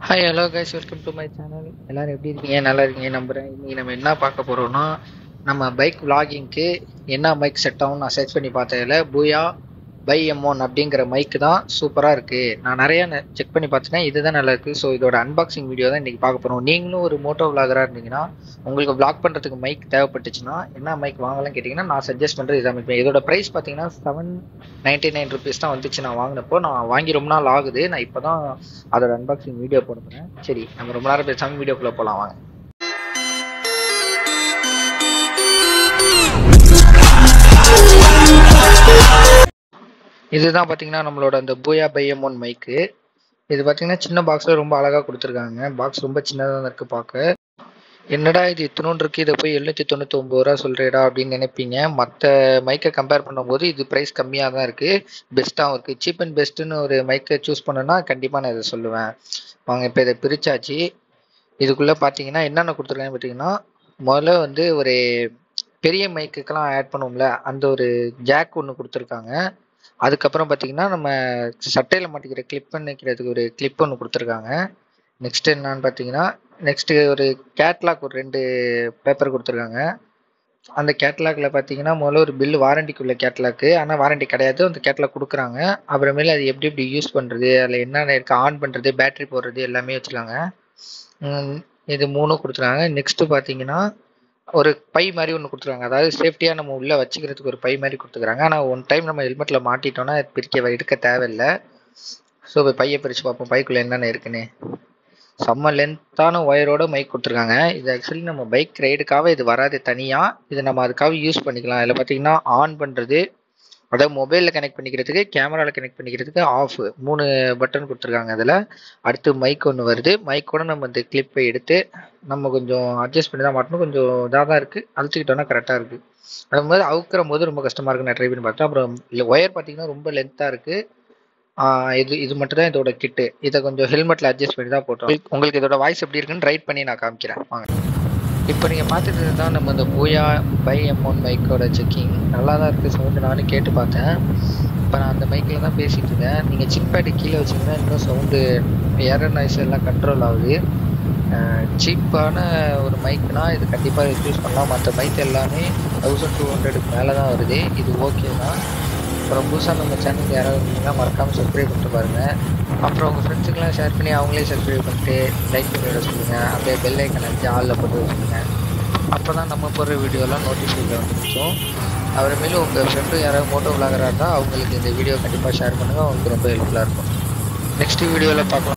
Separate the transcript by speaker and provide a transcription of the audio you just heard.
Speaker 1: hi hello guys welcome to my channel எல்லாரும் எப்படி இருக்கீங்க நல்லா இருக்கீங்க நம்புறேன் இன்னைக்கு நம்ம என்ன பார்க்க போறோம்னா நம்ம பைக் vloggingக்கு என்ன மைக் செட் ஆகும் நான் சர்ச் பண்ணி பார்த்ததுல பூயா பை எம் ஒன் அப்படிங்கிற மைக் தான் சூப்பராக இருக்கு நான் நிறைய செக் பண்ணி பார்த்துட்டேன் இதுதான் நல்லா இருக்கு ஸோ இதோட அன்பாக்சிங் வீடியோ தான் இன்னைக்கு பார்க்க போறோம் நீங்களும் ஒரு மோட்டோ vlogger-ஆ இருந்தீங்கன்னா உங்களுக்கு vlog பண்றதுக்கு மைக் தேவைப்பட்டுச்சுன்னா என்ன மைக் வாங்கலாம் கேட்டிங்கன்னா நான் சஜஸ்ட் பண்றது இதான் மைக் இதோட ப்ரைஸ் பார்த்தீங்கன்னா செவன் நைன்டி நைன் ருபீஸ் தான் வந்துச்சு நான் வாங்கினப்போ நான் வாங்கி ரொம்ப நாள் ஆகுது நான் இப்போ தான் அதோட அன்பாக்சிங் வீடியோ போட போறேன் சரி நம்ம ரொம்ப நேரம் பேசாம வீடியோக்குள்ள போலாம் வாங்க இதுதான் பாத்தீங்கன்னா நம்மளோட அந்த பூயா பைஎம் ஒன் மைக்கு இது பாத்தீங்கன்னா சின்ன பாக்ஸ்ல ரொம்ப அழகா கொடுத்துருக்காங்க பாக்ஸ் ரொம்ப சின்னதா தான் இருக்கு பார்க்க என்னடா இது இத்தனோண்டு இருக்கு இதை போய் எழுநூத்தி தொண்ணூத்தி ஒன்பது ரூபா சொல்றேடா அப்படின்னு நினைப்பீங்க மற்ற மைக்கை கம்பேர் பண்ணும்போது இது பிரைஸ் கம்மியாக தான் இருக்கு பெஸ்ட்டாகவும் இருக்கு சீப் அண்ட் பெஸ்ட்னு ஒரு மைக்கை சூஸ் பண்ணனா கண்டிப்பா நான் இதை சொல்லுவேன் வாங்க இப்போ இதை பிரிச்சாச்சு இதுக்குள்ள பாத்தீங்கன்னா என்னென்ன கொடுத்துருக்காங்க பார்த்தீங்கன்னா முதல்ல வந்து ஒரு பெரிய மைக்குக்கெல்லாம் ஆட் பண்ணுவோம்ல அந்த ஒரு ஜாக் ஒன்று கொடுத்துருக்காங்க அதுக்கப்புறம் பார்த்தீங்கன்னா நம்ம சட்டையில் மாட்டிக்கிற கிளிப் பண்ணிக்கிறதுக்கு ஒரு கிளிப் ஒன்று கொடுத்துருக்காங்க நெக்ஸ்ட் என்னன்னு பார்த்தீங்கன்னா நெக்ஸ்ட் ஒரு கேட்லாக் ஒரு ரெண்டு பேப்பர் கொடுத்துருக்காங்க அந்த கேட்லாக்ல பார்த்தீங்கன்னா முதல்ல ஒரு பில் வாரண்டிக்குள்ள கேட்லாக்கு ஆனால் வாரண்டி கிடையாது அந்த கேட்லாக் கொடுக்குறாங்க அப்புறமேல அது எப்படி எப்படி யூஸ் பண்ணுறது அதில் என்னென்ன இருக்கு ஆன் பண்ணுறது பேட்டரி போடுறது எல்லாமே வச்சுருக்காங்க உம் இது மூணும் கொடுத்துருக்காங்க நெக்ஸ்ட் பார்த்தீங்கன்னா ஒரு பை மாதிரி ஒன்று கொடுத்துருக்காங்க அதாவது சேஃப்டியாக நம்ம உள்ளே வச்சுக்கிறதுக்கு ஒரு பை மாதிரி கொடுத்துருக்காங்க ஆனால் ஒன் டைம் நம்ம ஹெல்மெட்டில் மாட்டிட்டோம்னா அது பிரிக்க எடுக்க தேவையில்லை ஸோ இப்போ பையை பிரித்து பார்ப்போம் பைக்குள்ளே என்னென்ன இருக்குன்னு செம்ம லென்த்தான ஒயரோட மைக் கொடுத்துருக்காங்க இது ஆக்சுவலி நம்ம பைக் ரைடுக்காக இது வராது தனியாக இது நம்ம அதுக்காக யூஸ் பண்ணிக்கலாம் இதில் பார்த்தீங்கன்னா ஆன் பண்ணுறது அதாவது மொபைலில் கனெக்ட் பண்ணிக்கிறதுக்கு கேமராவில் கனெக்ட் பண்ணிக்கிறதுக்கு ஆஃப் மூணு பட்டன் கொடுத்துருக்காங்க அதில் அடுத்து மைக் ஒன்று வருது மைக்கோட நம்ம இந்த கிளிப்பை எடுத்து நம்ம கொஞ்சம் அட்ஜஸ்ட் பண்ணி தான் மாட்டணும் கொஞ்சம் இதாக தான் இருக்குது அழுத்திக்கிட்டோம்னா கரெக்டாக இருக்குது அது மாதிரி அவுக்கிற போது ரொம்ப கஷ்டமாக இருக்குது நான் ட்ரை பண்ணி பார்த்தேன் அப்புறம் ஒயர் பார்த்தீங்கன்னா ரொம்ப லென்த்தாக இருக்குது இது இது மட்டும் தான் இதோட கிட்டு இதை கொஞ்சம் ஹெல்மெட்டில் அட்ஜஸ்ட் பண்ணி தான் போட்டோம் உங்களுக்கு இதோட வாய்ஸ் எப்படி இருக்குன்னு ரைட் பண்ணி நான் காமிக்கிறேன் வாங்க இப்போ நீங்கள் பார்த்துட்டு தான் நம்ம இந்த பூயா பை எம் ஒன் மைக்கோட செக்கிங் நல்லா தான் இருக்குது சவுண்டு நானும் கேட்டு பார்த்தேன் இப்போ நான் அந்த மைக்கில் தான் பேசிகிட்டு இருக்கேன் நீங்கள் சின் பேட்டு கீழே வச்சிங்கன்னா இன்னும் சவுண்டு ஏரர் நாய்ஸ் எல்லாம் கண்ட்ரோல் ஆகுது சீப்பான ஒரு மைக்னா இது கண்டிப்பாக யூஸ் பண்ணலாம் மற்ற மைக் எல்லாமே தௌசண்ட் டூ ஹண்ட்ரடுக்கு மேலே தான் வருது இது ஓகே தான் அப்புறம் புதுசாக நம்ம சேனல் யாராவது இருந்தீங்கன்னா மறக்காமல் சப்ஸ்கிரைப் பண்ணிட்டு பாருங்கள் அப்புறம் உங்கள் ஃப்ரெண்ட்ஸுக்கெல்லாம் ஷேர் பண்ணி அவங்களே சப்ஸ்கிரைப் பண்ணிட்டு லைக் பண்ணி விட சொல்லுங்கள் அப்படியே பெல் ஐக்கன் அடிச்சு ஆளில் போட்டு வச்சுருங்க அப்போ தான் நம்ம போடுற வீடியோலாம் நோட்டிஃபிகேஷன் வந்துருச்சோம் அப்புறமேலும் உங்கள் ஃப்ரெண்டும் யாராவது மோட்டோ விளாகராக இருந்தால் அவங்களுக்கு இந்த வீடியோ கண்டிப்பாக ஷேர் பண்ணுங்கள் அவங்களுக்கு ரொம்ப ஹெல்ப்ஃபுல்லாக இருக்கும் நெக்ஸ்ட் வீடியோவில் பார்க்கலாம்